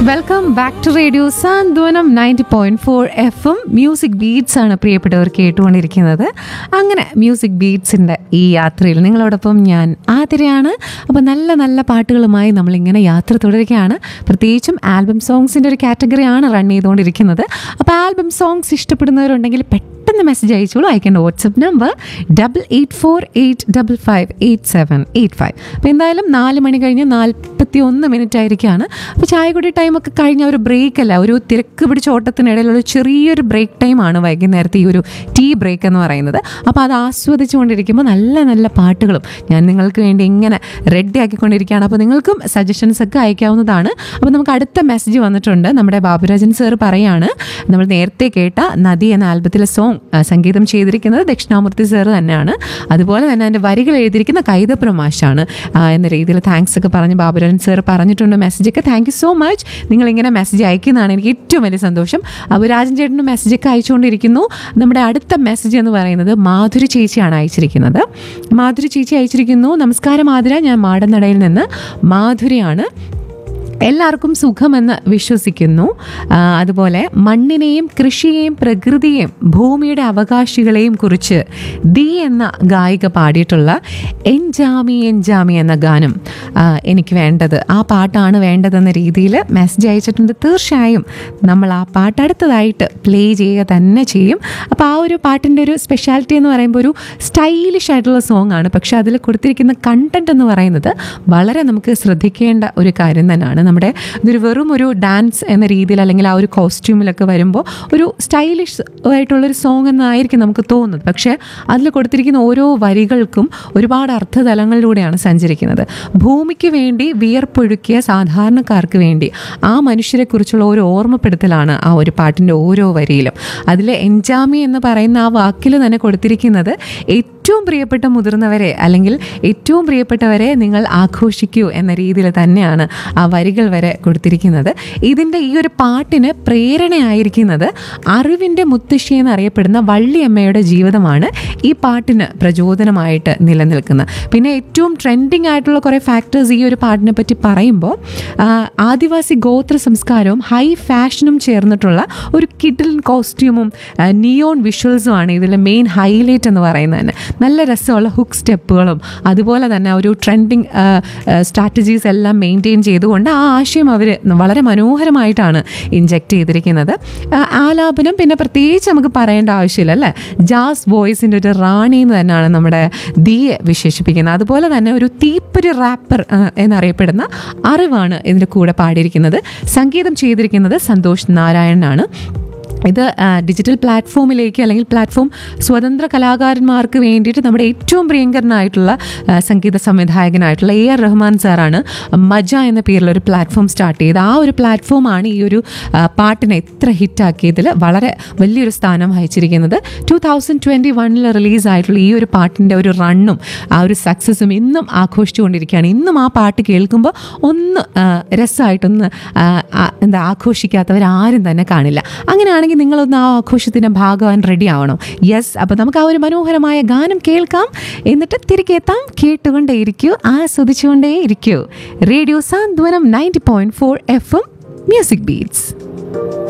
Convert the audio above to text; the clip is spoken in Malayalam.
welcome back to radio Santhwanam ninety point four F M music beats ആണ് പ്രിയപ്പെട്ടവർ കേട്ടുകൊണ്ടിരിക്കുന്നത് അങ്ങനെ മ്യൂസിക് ബീറ്റ്സിൻ്റെ ഈ യാത്രയിൽ നിങ്ങളോടൊപ്പം ഞാൻ ആതിരയാണ് അപ്പോൾ നല്ല നല്ല പാട്ടുകളുമായി നമ്മളിങ്ങനെ യാത്ര തുടരുകയാണ് പ്രത്യേകിച്ചും ആൽബം സോങ്സിൻ്റെ ഒരു കാറ്റഗറിയാണ് റൺ ചെയ്തുകൊണ്ടിരിക്കുന്നത് അപ്പോൾ ആൽബം സോങ്സ് ഇഷ്ടപ്പെടുന്നവരുണ്ടെങ്കിൽ പെട്ടെന്ന് മെസ്സേജ് അയച്ചോളൂ അയക്കേണ്ട WhatsApp number double eight four eight double five eight seven eight five അപ്പോൾ എന്തായാലും നാല് മണി കഴിഞ്ഞ് നാൽപ്പത്തി ഒന്ന് മിനിറ്റ് ആയിരിക്കുകയാണ് അപ്പോൾ ചായകുടി ടൈമൊക്കെ കഴിഞ്ഞ ഒരു ബ്രേക്ക് അല്ല ഒരു തിരക്ക് പിടിച്ച ഓട്ടത്തിനിടയിലുള്ള ചെറിയൊരു ബ്രേക്ക് ടൈമാണ് വൈകുന്നേരത്തെ ഈ ഒരു ടീ ബ്രേക്ക് എന്ന് പറയുന്നത് അപ്പോൾ അത് ആസ്വദിച്ചുകൊണ്ടിരിക്കുമ്പോൾ നല്ല നല്ല പാട്ടുകളും ഞാൻ നിങ്ങൾക്ക് വേണ്ടി ഇങ്ങനെ റെഡി ആക്കിക്കൊണ്ടിരിക്കുകയാണ് അപ്പോൾ നിങ്ങൾക്കും സജഷൻസ് ഒക്കെ അയക്കാവുന്നതാണ് അപ്പോൾ നമുക്ക് അടുത്ത മെസ്സേജ് വന്നിട്ടുണ്ട് നമ്മുടെ ബാബുരാജൻ സാർ പറയാണ് നമ്മൾ നേരത്തെ കേട്ട നദി എന്ന ആൽബത്തിലെ സോങ് സംഗീതം ചെയ്തിരിക്കുന്നത് ദക്ഷിണാമൂർത്തി സാർ തന്നെയാണ് അതുപോലെ തന്നെ അതിൻ്റെ വരികൾ എഴുതിയിരിക്കുന്ന കൈതപ്രമാശാണ് എന്ന രീതിയിൽ താങ്ക്സ് ഒക്കെ പറഞ്ഞ് ബാബുരാജൻ സാർ പറഞ്ഞിട്ടുണ്ട് മെസ്സേജൊക്കെ താങ്ക് യു സോ മച്ച് നിങ്ങളിങ്ങനെ മെസ്സേജ് അയക്കുന്നതാണ് എനിക്ക് ഏറ്റവും വലിയ സന്തോഷം അപ്പോൾ രാജൻ ചേട്ടൻ്റെ മെസ്സേജൊക്കെ അയച്ചുകൊണ്ടിരിക്കുന്നു നമ്മുടെ അടുത്ത മെസ്സേജ് എന്ന് പറയുന്നത് മാധുരി ചേച്ചിയാണ് അയച്ചിരിക്കുന്നത് മാധുരി ചേച്ചി അയച്ചിരിക്കുന്നു നമസ്കാരം മാധുര ഞാൻ മാടനടയിൽ നിന്ന് മാധുരിയാണ് എല്ലാവർക്കും സുഖമെന്ന് വിശ്വസിക്കുന്നു ആ, അതുപോലെ മണ്ണിനെയും കൃഷിയെയും പ്രകൃതിയെയും ഭൂമിയുടെ അവകാശികളെയും കുറിച്ച് ദി എന്ന ഗായിക പാടിയിട്ടുള്ള എൻജാമി എൻജാമി എന്ന ഗാനം ആ, എനിക്ക് വേണ്ടത് ആ പാട്ടാണ് വേണ്ടതെന്ന രീതിയിൽ മെസ്സേജ് അയച്ചിട്ടുണ്ട് തീർച്ചയായും നമ്മൾ ആ പാട്ട് അടുത്തതായിട്ട് പ്ലേ ചെയ്യുക തന്നെ ചെയ്യും അപ്പോൾ ആ ഒരു പാട്ടിൻ്റെ ഒരു സ്പെഷ്യാലിറ്റി എന്ന് പറയുമ്പോൾ ഒരു സ്റ്റൈലിഷ് ആയിട്ടുള്ള സോങ് ആണ് പക്ഷെ അതിൽ കൊടുത്തിരിക്കുന്ന കണ്ടന്റ് എന്ന് പറയുന്നത് വളരെ നമുക്ക് ശ്രദ്ധിക്കേണ്ട ഒരു കാര്യം തന്നെയാണ് നമ്മുടെ ഇതൊരു വെറും ഒരു ഡാൻസ് എന്ന രീതിയിൽ അല്ലെങ്കിൽ ആ ഒരു കോസ്റ്റ്യൂമിലൊക്കെ വരുമ്പോൾ ഒരു സ്റ്റൈലിഷ് ആയിട്ടുള്ളൊരു സോങ് എന്നായിരിക്കും നമുക്ക് തോന്നുന്നത് പക്ഷേ അതിൽ കൊടുത്തിരിക്കുന്ന ഓരോ വരികൾക്കും ഒരുപാട് അർത്ഥതലങ്ങളിലൂടെയാണ് സഞ്ചരിക്കുന്നത് ഭൂമിക്ക് വേണ്ടി വിയർപ്പൊഴുക്കിയ സാധാരണക്കാർക്ക് വേണ്ടി ആ മനുഷ്യരെക്കുറിച്ചുള്ള ഒരു ഓർമ്മപ്പെടുത്തലാണ് ആ ഒരു പാട്ടിൻ്റെ ഓരോ വരിയിലും അതിൽ എൻജാമി എന്ന് പറയുന്ന ആ വാക്കിൽ തന്നെ കൊടുത്തിരിക്കുന്നത് ഏറ്റവും പ്രിയപ്പെട്ട മുതിർന്നവരെ അല്ലെങ്കിൽ ഏറ്റവും പ്രിയപ്പെട്ടവരെ നിങ്ങൾ ആഘോഷിക്കൂ എന്ന രീതിയിൽ തന്നെയാണ് ആ വരികൾ വരെ കൊടുത്തിരിക്കുന്നത് ഇതിൻ്റെ ഈ ഒരു പാട്ടിന് പ്രേരണയായിരിക്കുന്നത് അറിവിൻ്റെ മുത്തശ്ശി എന്നറിയപ്പെടുന്ന വള്ളിയമ്മയുടെ ജീവിതമാണ് ഈ പാട്ടിന് പ്രചോദനമായിട്ട് നിലനിൽക്കുന്നത് പിന്നെ ഏറ്റവും ട്രെൻഡിങ് ആയിട്ടുള്ള കുറേ ഫാക്ടേഴ്സ് ഈ ഒരു പാട്ടിനെ പറ്റി പറയുമ്പോൾ ആ, ആദിവാസി ഗോത്ര സംസ്കാരവും ഹൈ ഫാഷനും ചേർന്നിട്ടുള്ള ഒരു കിഡിൽ കോസ്റ്റ്യൂമും നിയോൺ വിഷ്വൽസുമാണ് ഇതിലെ മെയിൻ ഹൈലൈറ്റ് എന്ന് പറയുന്നത് തന്നെ നല്ല രസമുള്ള ഹുക്ക് സ്റ്റെപ്പുകളും അതുപോലെ തന്നെ ഒരു ട്രെൻഡിങ് സ്ട്രാറ്റജീസ് എല്ലാം മെയിൻറ്റെയിൻ ചെയ്തുകൊണ്ട് ആ ആശയം അവർ വളരെ മനോഹരമായിട്ടാണ് ഇൻജെക്റ്റ് ചെയ്തിരിക്കുന്നത് ആ, ആലാപനം പിന്നെ പ്രത്യേകിച്ച് നമുക്ക് പറയേണ്ട ആവശ്യമില്ല അല്ലേ ജാസ് വോയിസിൻ്റെ ഒരു റാണി എന്ന് തന്നെയാണ് നമ്മുടെ ദിയെ വിശേഷിപ്പിക്കുന്നത് അതുപോലെ തന്നെ ഒരു തീപ്പൊരി റാപ്പർ എന്നറിയപ്പെടുന്ന അറിവാണ് ഇതിൻ്റെ കൂടെ പാടിയിരിക്കുന്നത് സംഗീതം ചെയ്തിരിക്കുന്നത് സന്തോഷ് നാരായണനാണ് ഇത് ആ, ഡിജിറ്റൽ പ്ലാറ്റ്ഫോമിലേക്ക് അല്ലെങ്കിൽ പ്ലാറ്റ്ഫോം സ്വതന്ത്ര കലാകാരന്മാർക്ക് വേണ്ടിയിട്ട് നമ്മുടെ ഏറ്റവും പ്രിയങ്കരനായിട്ടുള്ള ആ, സംഗീത സംവിധായകനായിട്ടുള്ള എ ആർ റഹ്മാൻ സാറാണ് മജ എന്ന പേരിൽ ഒരു പ്ലാറ്റ്ഫോം സ്റ്റാർട്ട് ചെയ്ത് ആ ഒരു പ്ലാറ്റ്ഫോമാണ് ഈ ഒരു ആ, പാട്ടിനെ ഇത്ര ഹിറ്റാക്കിയതിൽ വളരെ വലിയൊരു സ്ഥാനം വഹിച്ചിരിക്കുന്നത് ടു തൗസൻഡ് ട്വൻറ്റി വണ്ണിൽ റിലീസായിട്ടുള്ള ഈ ഒരു പാട്ടിൻ്റെ ഒരു റണ്ണും ആ ഒരു സക്സസ്സും ഇന്നും ആഘോഷിച്ചുകൊണ്ടിരിക്കുകയാണ് ഇന്നും ആ പാട്ട് കേൾക്കുമ്പോൾ ഒന്ന് ആ, രസമായിട്ടൊന്ന് ആ, ആ, എന്താ ആഘോഷിക്കാത്തവരാരും തന്നെ കാണില്ല അങ്ങനെയാണെങ്കിൽ നിങ്ങളൊന്ന് ആ ആഘോഷത്തിൻ്റെ ഭാഗമാൻ റെഡി ആവണം യെസ് അപ്പോൾ നമുക്ക് ആ ഒരു മനോഹരമായ ഗാനം കേൾക്കാം എന്നിട്ട് തിരികെ എത്താം കേട്ടുകൊണ്ടേയിരിക്കൂ ആസ്വദിച്ചുകൊണ്ടേ ഇരിക്കൂ radio Santhwanam ninety point four F M music beats